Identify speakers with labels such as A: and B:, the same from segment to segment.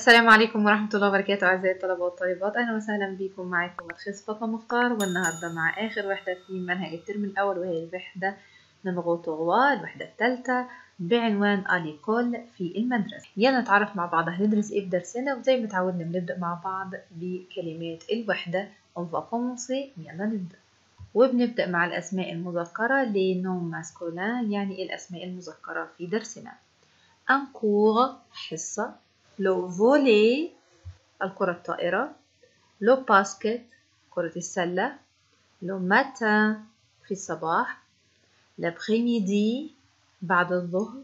A: السلام عليكم ورحمة الله وبركاته أعزائي الطلبة والطالبات أهلا وسهلا بكم معاكم مدرسة فاطمة مختار والنهاردة مع آخر وحدة في منهج الترم الأول وهي الوحدة نمغو تغوا الوحدة الثالثة بعنوان أليكول في المدرسة يلا نتعرف مع بعض هندرس إيه في درسنا وزي ما تعودنا بنبدأ مع بعض بكلمات الوحدة on va commencer يلا نبدأ وبنبدأ مع الأسماء المذكرة لنوم ماسكولين يعني الأسماء المذكرة في درسنا un cours حصة لو فولي الكرة الطائرة لو باسكت كرة السلة لو ماتان في الصباح لابخيميدي بعد الظهر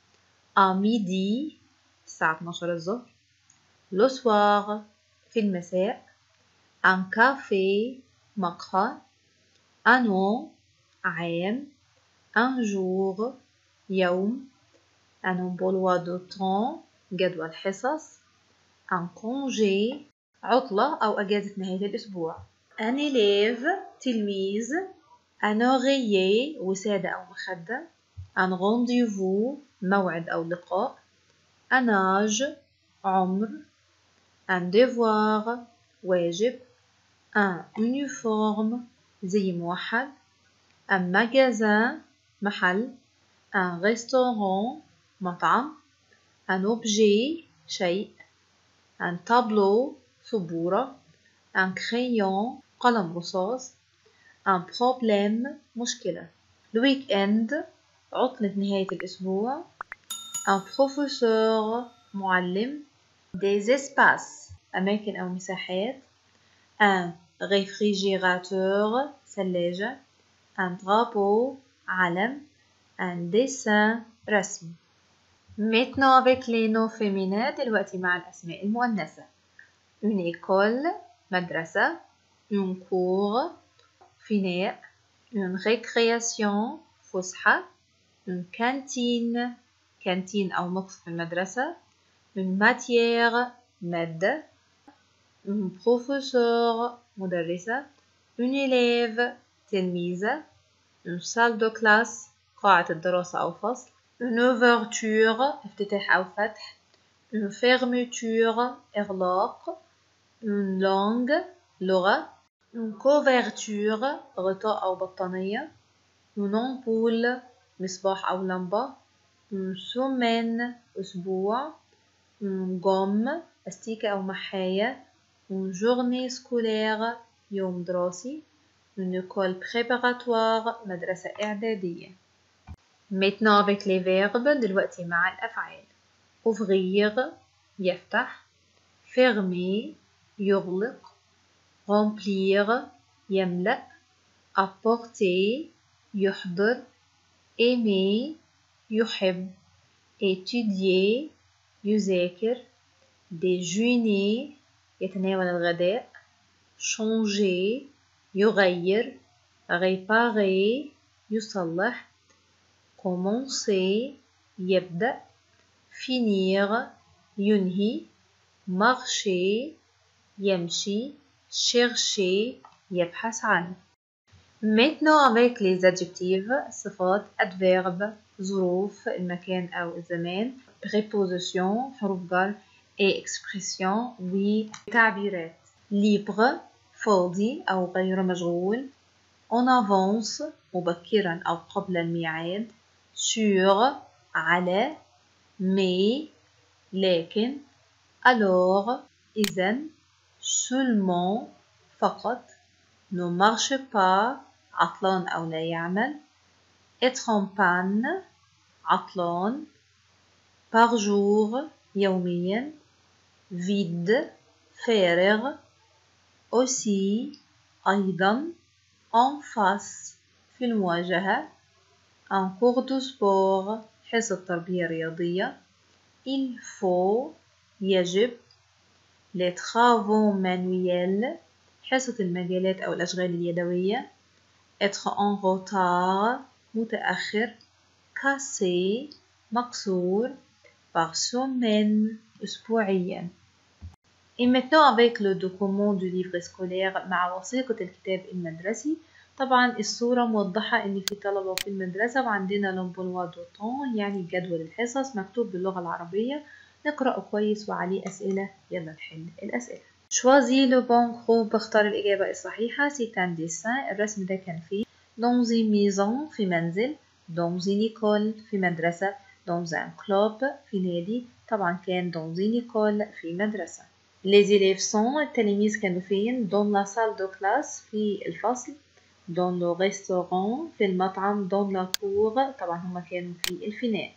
A: أميدي الساعة 12 الظهر لو سوار في المساء ان كافي مقهى انو عام ان جور يوم ان امبولوا دو طون جدول حصص ان كونجي عطلة أو أجازة نهاية الأسبوع ان إليف تلميذ ان أوغيي وسادة أو مخدة ان رونديفو موعد أو لقاء ان آج عمر ان ديفوار واجب ان يونيفورم زي موحد ان ماجازان محل ان ريستورون مطعم un objet شيء un tableau سبورة un crayon قلم رصاص un problème مشكلة الويك اند عطلة نهاية الأسبوع un professeur معلم des espaces أماكن أو مساحات un réfrigérateur ثلاجة un drapeau علم un dessin رسم Maintenant avec les noms féminins دلوقتي مع الأسماء المؤنثة une école مدرسة une cour فناء une récréation فسحة une cantine كانتين أو مقص في المدرسة une matière مادة un professeur مدرسة une élève تلميذة une salle de classe قاعة الدراسة أو فصل une ouverture افتتاح أو فتح une fermeture إغلاق une langue لغة une couverture غطاء أو بطانية une ampoule مصباح أو لمبة une semaine أسبوع une gomme أستيكة أو محاية une journée scolaire يوم دراسي une école préparatoire مدرسة إعدادية Maintenant avec les verbes دلوقتي مع الأفعال ouvrir يفتح fermer يغلق remplir يملأ apporter يحضر aimer يحب étudier يذاكر déjeuner يتناول الغداء changer يغير réparer يصلح commencer يبدأ finir ينهي marcher يمشي chercher يبحث عن Maintenant avec les adjectifs صفات adverbes ظروف المكان أو الزمان préposition حروف جر et expression وتعبيرات libre فاضي أو غير مشغول en avance مبكرا أو قبل الميعاد sur على mais لكن alors إذا seulement فقط ne marche pas عطلان أو لا يعمل être en panne عطلان par jour يوميا vide فارغ aussi أيضا en face في المواجهة un cours de sport حصة تربية رياضية il faut يجب les travaux manuels حصة المجالات أو الأشغال اليدوية être en retard متأخر casser مكسور par semaine أسبوعيا Et maintenant avec le document du livre scolaire مع وثيقة الكتاب المدرسي طبعا الصورة موضحة إن في طلبة في المدرسة وعندنا لومبولوا دو طون يعني جدول الحصص مكتوب باللغة العربية نقرأه كويس وعليه أسئلة يلا نحل الأسئلة شوازي لو بون جروب بختار الإجابة الصحيحة سي ان ديسان الرسم ده كان فيه dans une maison في منزل dans une école في مدرسة dans un club في نادي طبعا كان dans une école في مدرسة les élèves sont التلاميذ كانوا فين dans la salle de classe في الفصل dans le restaurant في المطعم dans la cour طبعا هما كانوا في الفناء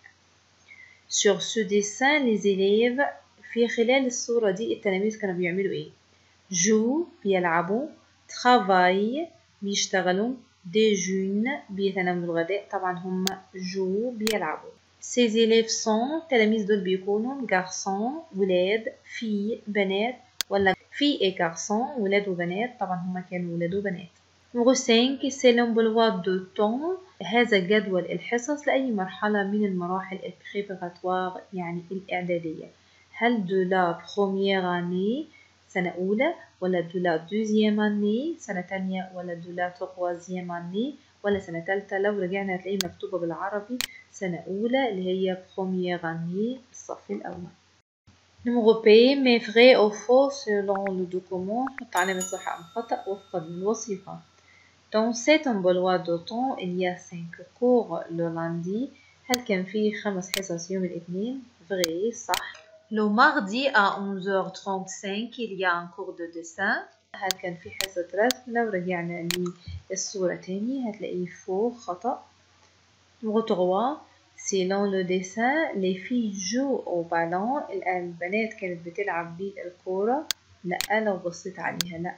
A: sur ce dessin les élèves في خلال الصورة دي التلاميذ كانوا بيعملوا ايه جو بيلعبوا travail بيشتغلوا déjeune بيتناولوا الغداء طبعا هم جو بيلعبوا ces élèves sont التلاميذ دول بيكونوا garçon ولاد في بنات ولا في et garçon ولاد وبنات طبعا هم كانوا ولاد وبنات numéro 5 c'est l'emploi de temps هذا جدول الحصص لأي مرحلة من المراحل البريباراتوار يعني الإعدادية هل de la première année سنة أولى ولا de la deuxième année سنة تانية ولا de la troisième année ولا سنة تالتة لو رجعنا هتلاقيه مكتوبة بالعربي سنة أولى اللي هي première année الصف الأول numéro P mais vrai ou faux selon le document حط علامة صح أم خطأ وفقا للوثيقة Dans cet emploi de temps, il y a cinq cours le lundi. هل كان فيه خمس حصص يوم الاثنين؟ Vrai, صح. Le mardi à 11h35 il y a un cours de dessin. هل كان في حصة رسم؟ لو رجعنا للصورة تاني هتلاقيه فوق خطأ. Numéro 3 Selon le dessin, les filles jouent au ballon. البنات كانت بتلعب بالكورة. لأ لو بصيت عليها لأ.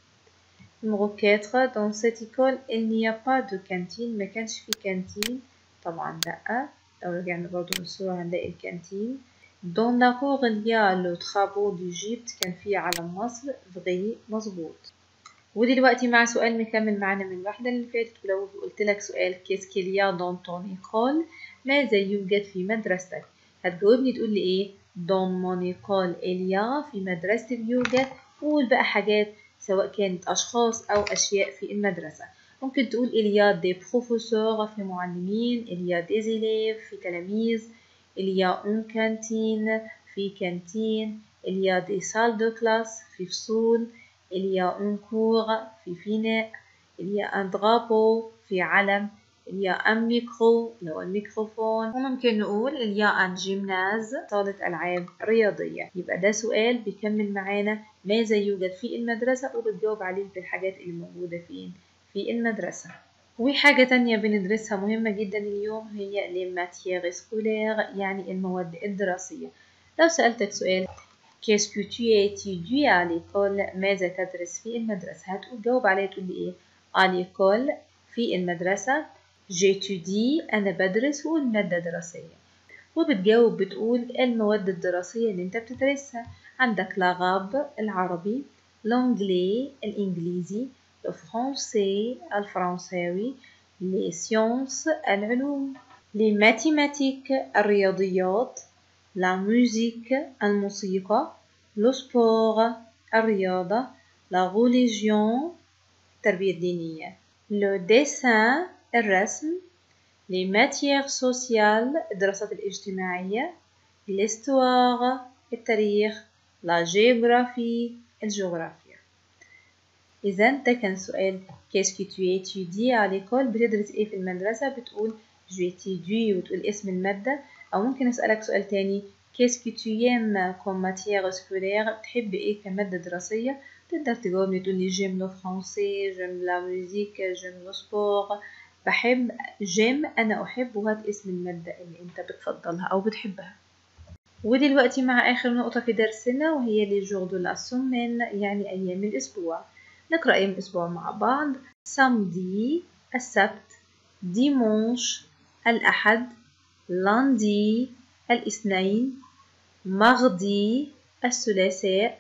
A: Numéro 4 dans cette école il n'y a pas de cantine ما كانش في كانتين طبعا لأ لو رجعنا برضو للصورة هنلاقي الكانتين dans la cour il y a le drapeau d'Égypte كان في علم مصر vrai مظبوط ودلوقتي مع سؤال مكمل معانا من الوحدة اللي فاتت ولو قلت لك سؤال qu'est-ce qu'il y a dans ton école ماذا يوجد في مدرستك هتجاوبني تقول لي ايه dans mon école il y a في مدرستي يوجد قول بقى حاجات سواء كانت أشخاص أو أشياء في المدرسة ممكن تقول il y a des professeurs في معلمين il y a des élèves في تلاميذ il y a une cantine في كانتين il y a des salles de classe في فصول il y a une cour في فناء il y a un drapeau في علم il y a un micro اللي هو الميكروفون وممكن نقول il y a un gymnase صالة ألعاب رياضية يبقى ده سؤال بيكمل معانا ماذا يوجد في المدرسة وبتجاوب عليه بالحاجات اللي موجودة فين في المدرسة وحاجة تانية بندرسها مهمة جدا اليوم هي الماتيير سكولير يعني المواد الدراسية لو سألتك سؤال Qu'est-ce que tu étudies à l'école ماذا تدرس في المدرسة هتقول جاوب عليه تقول لي ايه à l'école في المدرسة j'étudie أنا بدرس والمادة دراسية وبتجاوب بتقول المواد الدراسية اللي انت بتدرسها عندك l'arabe العربي l'anglais الإنجليزي le français الفرنساوي les sciences العلوم les mathématiques الرياضيات la musique الموسيقى le sport الرياضة la religion التربية الدينية le dessin الرسم les matières sociales الدراسات الاجتماعية l'histoire التاريخ la géographie الجغرافيا إذا ده كان سؤال qu'est-ce que tu étudies à l'école بتدرس إيه في المدرسة بتقول j'étudie وتقول اسم المادة أو ممكن أسألك سؤال تاني qu'est-ce que tu aimes comme matière scolaire تحب إيه كمادة دراسية تقدر تجاوبني تقول لي j'aime le français j'aime la musique j'aime le sport بحب جيم أنا أحب وهات اسم المادة اللي أنت بتفضلها أو بتحبها ودلوقتي مع آخر نقطة في درسنا وهي لي جور دو لا سومين يعني أيام الأسبوع نقرأ أيام الأسبوع مع بعض سامدي السبت ديمونش الأحد لاندي الاثنين مغدي الثلاثاء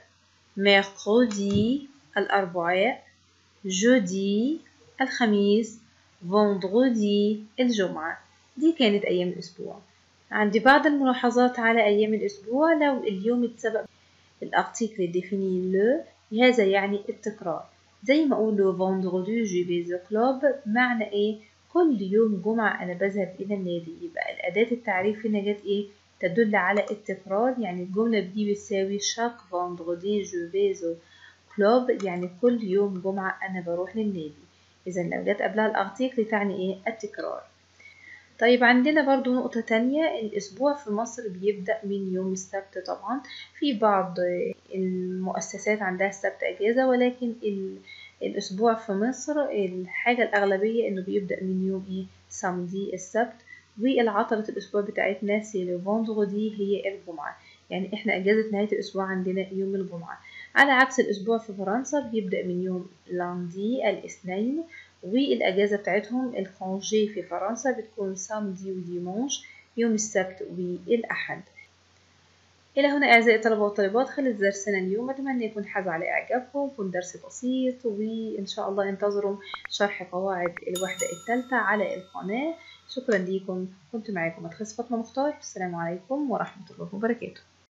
A: ميركودي الأربعاء جودي الخميس فوندغودي الجمعة دي كانت أيام الأسبوع عندي بعض الملاحظات على أيام الأسبوع لو اليوم اتسبق الارتيكل ديفيني لو هذا يعني التكرار زي ما أقول له فوندغودي جي بيزو كلوب معنى إيه كل يوم جمعة أنا بذهب إلى النادي يبقى الأداة التعريف هنا جت إيه تدل على التكرار يعني الجملة دي بتساوي شاك فاندغودي جو فيزو كلوب يعني كل يوم جمعة أنا بروح للنادي إذا لو جت قبلها الأرتيكل تعني إيه التكرار طيب عندنا برضو نقطة تانية الأسبوع في مصر بيبدأ من يوم السبت طبعا في بعض المؤسسات عندها السبت أجازة ولكن الأسبوع في مصر الحاجة الأغلبية إنه بيبدأ من يوم إيه سامدي السبت والعطلة الأسبوع بتاعتنا سي لو فوندغودي هي الجمعة يعني إحنا أجازة نهاية الأسبوع عندنا يوم الجمعة على عكس الأسبوع في فرنسا بيبدأ من يوم لاندي الاثنين والأجازة بتاعتهم الكونجي في فرنسا بتكون سامدي وديمونش يوم السبت والأحد إلى هنا أعزائي الطلبة والطالبات خلص درسنا اليوم أتمنى يكون حاز على إعجابكم يكون درس بسيط وإن شاء الله انتظروا شرح قواعد الوحدة الثالثة على القناة شكرا لكم كنت معاكم أتخص فاطمة مختار السلام عليكم ورحمة الله وبركاته